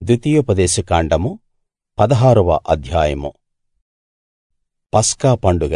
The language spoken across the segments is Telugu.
ద్వితీయోపదేశకాండము పదహారవ అధ్యాయము పస్కా పండుగ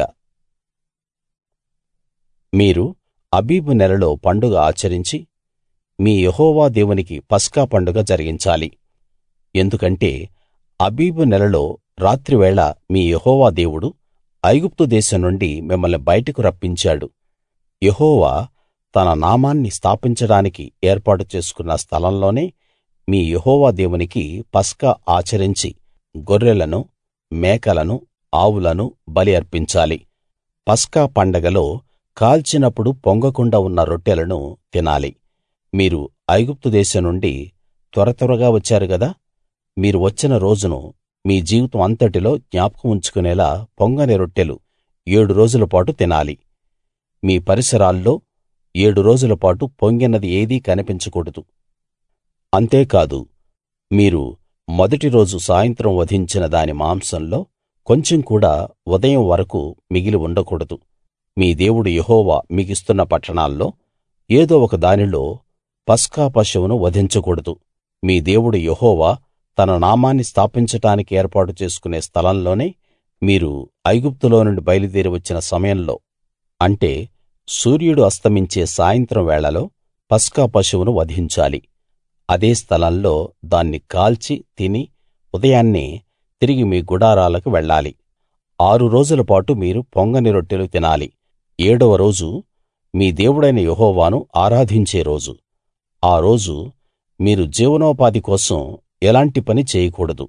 మీరు అబీబు నెలలో పండుగ ఆచరించి మీ యెహోవా దేవునికి పస్కా పండుగ జరిగించాలి ఎందుకంటే అబీబు నెలలో రాత్రివేళ మీ యెహోవా దేవుడు ఐగుప్తు దేశం నుండి మిమ్మల్ని బయటకు రప్పించాడు యెహోవా తన నామాన్ని స్థాపించడానికి ఏర్పాటు చేసుకున్న స్థలంలోనే మీ యెహోవా దేవునికి పస్కా ఆచరించి గొర్రెలను మేకలను ఆవులను బలి అర్పించాలి పస్కా పండగలో కాల్చినప్పుడు పొంగకుండా ఉన్న రొట్టెలను తినాలి మీరు ఐగుప్తు దేశం నుండి త్వర త్వరగా వచ్చారు గదా మీరు వచ్చిన రోజును మీ జీవితం అంతటిలో జ్ఞాపకం ఉంచుకునేలా పొంగని రొట్టెలు ఏడు రోజుల పాటు తినాలి మీ పరిసరాల్లో ఏడు రోజుల పాటు పొంగినది ఏదీ కనిపించకూడదు అంతేకాదు మీరు మొదటి రోజు సాయంత్రం వధించిన దాని మాంసంలో కొంచెం కూడా ఉదయం వరకూ మిగిలి ఉండకూడదు మీ దేవుడు యెహోవా మీకిస్తున్న పట్టణాల్లో ఏదో ఒక దానిలో పస్కా పశువును వధించకూడదు మీ దేవుడు యెహోవా తన నామాన్ని స్థాపించడానికి ఏర్పాటు చేసుకునే స్థలంలోనే మీరు ఐగుప్తులో నుండి బయలుదేరి వచ్చిన సమయంలో అంటే సూర్యుడు అస్తమించే సాయంత్రం వేళలో పస్కా పశువును వధించాలి అదే స్థలంలో దాన్ని కాల్చి తిని ఉదయాన్నే తిరిగి మీ గుడారాలకు వెళ్ళాలి ఆరు రోజుల పాటు మీరు పొంగని రొట్టెలు తినాలి ఏడవ రోజు మీ దేవుడైన యెహోవాను ఆరాధించే రోజు ఆ రోజు మీరు జీవనోపాధి కోసం ఎలాంటి పని చేయకూడదు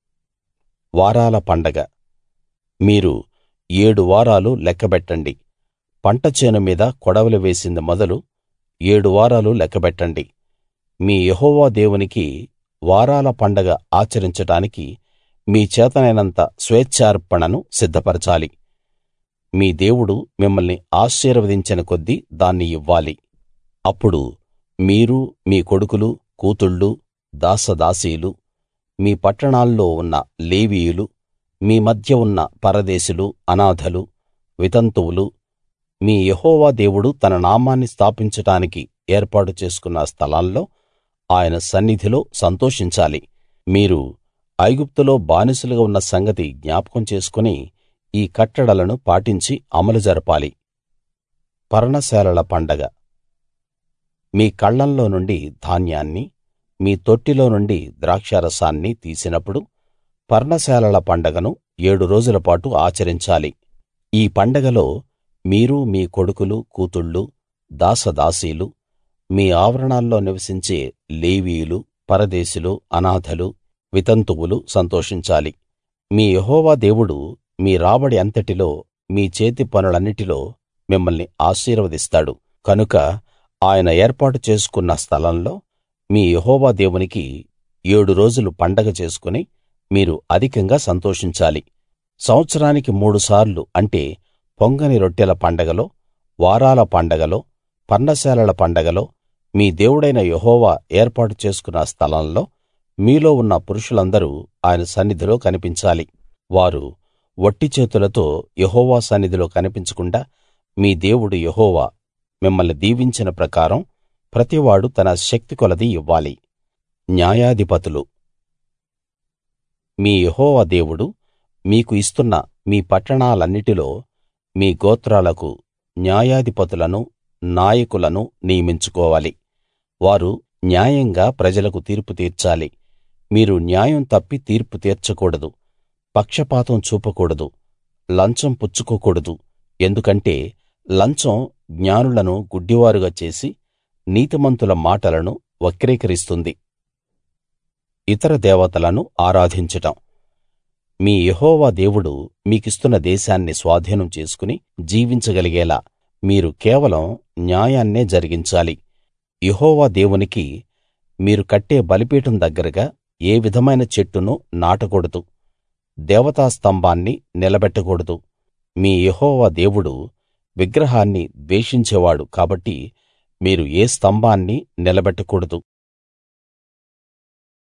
వారాల పండగ మీరు ఏడు వారాలు లెక్కబెట్టండి పంట చేను మీద కొడవలి వేసింది మొదలు ఏడు వారాలు లెక్కబెట్టండి మీ యెహోవా దేవునికి వారాల పండగ ఆచరించడానికి మీ చేతనైనంత స్వేచ్ఛార్పణను సిద్ధపరచాలి మీ దేవుడు మిమ్మల్ని ఆశీర్వదించిన కొద్దీ దాన్ని ఇవ్వాలి అప్పుడు మీరు మీ కొడుకులు కూతుళ్ళు దాసదాసీలు మీ పట్టణాల్లో ఉన్న లేవీయులు మీ మధ్య ఉన్న పరదేశులు అనాథలు వితంతువులు మీ యెహోవా దేవుడు తన నామాన్ని స్థాపించడానికి ఏర్పాటు చేసుకున్న స్థలాల్లో ఆయన సన్నిధిలో సంతోషించాలి మీరు ఐగుప్తులో బానిసలుగా ఉన్న సంగతి జ్ఞాపకం చేసుకుని ఈ కట్టడలను పాటించి అమలు జరపాలి పర్ణశాలల పండగ మీ కళ్ళంలో నుండి ధాన్యాన్ని మీ తొట్టిలో నుండి ద్రాక్షారసాన్ని తీసినప్పుడు పర్ణశాలల పండగను ఏడు రోజుల పాటు ఆచరించాలి ఈ పండగలో మీరు మీ కొడుకులు కూతుళ్ళు దాసదాసీలు మీ ఆవరణాల్లో నివసించే లేవీయులు పరదేశులు అనాథలు వితంతువులు సంతోషించాలి మీ యెహోవా దేవుడు మీ రాబడి అంతటిలో మీ చేతి పనులన్నిటిలో మిమ్మల్ని ఆశీర్వదిస్తాడు కనుక ఆయన ఏర్పాటు చేసుకున్న స్థలంలో మీ యెహోవా దేవునికి ఏడు రోజులు పండగ చేసుకుని మీరు అధికంగా సంతోషించాలి సంవత్సరానికి మూడుసార్లు అంటే పొంగని రొట్టెల పండగలో వారాల పండగలో పర్ణశాలల పండగలో మీ దేవుడైన యెహోవా ఏర్పాటు చేసుకున్న స్థలంలో మీలో ఉన్న పురుషులందరూ ఆయన సన్నిధిలో కనిపించాలి వారు వట్టి చేతులతో యెహోవా సన్నిధిలో కనిపించకుండా మీ దేవుడు యెహోవా మిమ్మల్ని దీవించిన ప్రకారం ప్రతివాడు తన శక్తి కొలది ఇవ్వాలి న్యాయాధిపతులు మీ యెహోవా దేవుడు మీకు ఇస్తున్న మీ పట్టణాలన్నిటిలో మీ గోత్రాలకు న్యాయాధిపతులను నాయకులను నియమించుకోవాలి వారు న్యాయంగా ప్రజలకు తీర్పు తీర్చాలి మీరు న్యాయం తప్పి తీర్పు తీర్చకూడదు పక్షపాతం చూపకూడదు లంచం పుచ్చుకోకూడదు ఎందుకంటే లంచం జ్ఞానులను గుడ్డివారుగా చేసి నీతిమంతుల మాటలను వక్రీకరిస్తుంది ఇతర దేవతలను ఆరాధించటం మీ యెహోవా దేవుడు మీకిస్తున్న దేశాన్ని స్వాధీనం చేసుకుని జీవించగలిగేలా మీరు కేవలం న్యాయాన్నే జరిగించాలి యెహోవా దేవునికి మీరు కట్టే బలిపీఠం దగ్గరగా ఏ విధమైన చెట్టును నాటకూడదు దేవతా స్తంభాన్ని నిలబెట్టకూడదు మీ యెహోవా దేవుడు విగ్రహాన్ని ద్వేషించేవాడు కాబట్టి మీరు ఏ స్తంభాన్నీ నిలబెట్టకూడదు